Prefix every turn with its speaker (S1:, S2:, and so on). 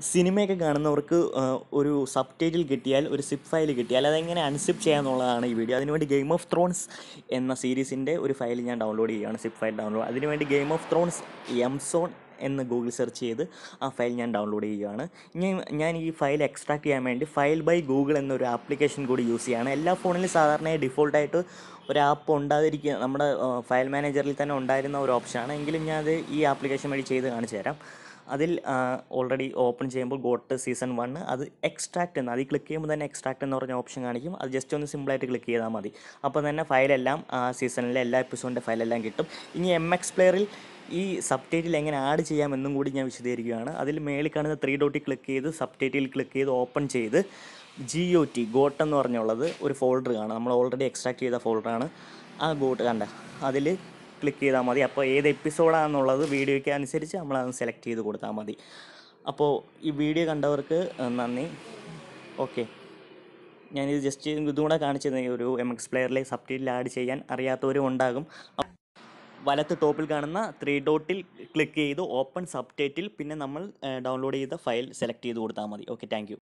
S1: സിനിമയൊക്കെ കാണുന്നവർക്ക് ആ, ഒരു സബ് ടൈറ്റിൽ കിട്ടിയാൽ ഒരു സിപ്പ് ഫയൽ കിട്ടിയാൽ അതെങ്ങനെ അൺസിപ്പ് ചെയ്യാന്നുള്ളതാണ് ഈ വീഡിയോ അതിനുവേണ്ടി ഗെയിം ഓഫ് ത്രോൺസ് എന്ന സീരീസിൻ്റെ ഒരു ഫയൽ ഞാൻ ഡൗൺലോഡ് ചെയ്യുകയാണ് സിപ്പ് ഫയൽ ഡൗൺലോഡ് അതിനുവേണ്ടി ഗെയിം ഓഫ് ത്രോൺസ് എംസോൺ എന്ന് ഗൂഗിൾ സെർച്ച് ചെയ്ത് ആ ഫയൽ ഞാൻ ഡൗൺലോഡ് ചെയ്യുകയാണ് ഞാൻ ഞാൻ ഈ ഫയൽ എക്സ്ട്രാക്ട് ചെയ്യാൻ വേണ്ടി ഫയൽ ബൈ ഗൂഗിൾ എന്നൊരു ആപ്ലിക്കേഷൻ കൂടി യൂസ് ചെയ്യുകയാണ് എല്ലാ ഫോണിലും സാധാരണയായി ഡിഫോൾട്ടായിട്ട് ഒരു ആപ്പ് ഉണ്ടാതിരിക്കുക നമ്മുടെ ഫയൽ മാനേജറിൽ തന്നെ ഉണ്ടായിരുന്ന ഒരു ഓപ്ഷനാണ് എങ്കിലും ഞാൻ അത് ഈ ആപ്ലിക്കേഷൻ വഴി ചെയ്ത് കാണിച്ചു തരാം അതിൽ ഓൾറെഡി ഓപ്പൺ ചെയ്യുമ്പോൾ ഗോട്ട് സീസൺ വൺ അത് എക്സ്ട്രാക്ട് എന്ന് അതിൽ ക്ലിക്ക് ചെയ്യുമ്പോൾ തന്നെ എക്സ്ട്രാക്ട് എന്ന് പറഞ്ഞ ഓപ്ഷൻ കാണിക്കും അത് ജസ്റ്റ് ഒന്ന് സിമ്പിളായിട്ട് ക്ലിക്ക് ചെയ്താൽ മതി അപ്പോൾ തന്നെ ഫയലെല്ലാം ആ സീസണിലെ എല്ലാ എപ്പിസോഡിൻ്റെ ഫയലെല്ലാം കിട്ടും ഇനി എം എക്സ് പ്ലെയറിൽ ഈ സബ് ടൈറ്റിൽ എങ്ങനെ ആഡ് ചെയ്യാമെന്നും കൂടി ഞാൻ വിശദീകരിക്കുകയാണ് അതിൽ മേളിൽ കാണുന്ന ത്രീ ഡോട്ടിൽ ക്ലിക്ക് ചെയ്ത് സബ് ടൈറ്റിൽ ക്ലിക്ക് ചെയ്ത് ഓപ്പൺ ചെയ്ത് ജി ഒ ടി ഗോട്ട് എന്ന് പറഞ്ഞുള്ളത് ഒരു ഫോൾഡർ കാണാം നമ്മൾ ഓൾറെഡി എക്സ്ട്രാക്ട് ചെയ്ത ഫോൾഡറാണ് ആ ഗോട്ട് കണ്ട അതിൽ ക്ലിക്ക് ചെയ്താൽ മതി അപ്പോൾ ഏത് എപ്പിസോഡാണെന്നുള്ളത് വീഡിയോയ്ക്ക് അനുസരിച്ച് നമ്മളത് സെലക്ട് ചെയ്ത് കൊടുത്താൽ മതി അപ്പോൾ ഈ വീഡിയോ കണ്ടവർക്ക് ഏഹ്, നന്ദി ഓക്കെ ഞാനിത് ജസ്റ്റ് ഇതുകൂടെ കാണിച്ചത് ഒരു എം എക്സ് പ്ലെയറിലെ സബ് ടൈറ്റിൽ ആഡ് ചെയ്യാൻ അറിയാത്തവരും ഉണ്ടാകും അപ്പ- വലത്ത് ടോപ്പിൽ കാണുന്ന ത്രീ ഡോട്ടിൽ ക്ലിക്ക് ചെയ്ത് ഓപ്പൺ സബ് ടൈറ്റിൽ പിന്നെ നമ്മൾ ഡൗൺലോഡ് ചെയ്ത ഫയൽ സെലക്ട് ചെയ്ത് കൊടുത്താൽ മതി ഓക്കെ താങ്ക്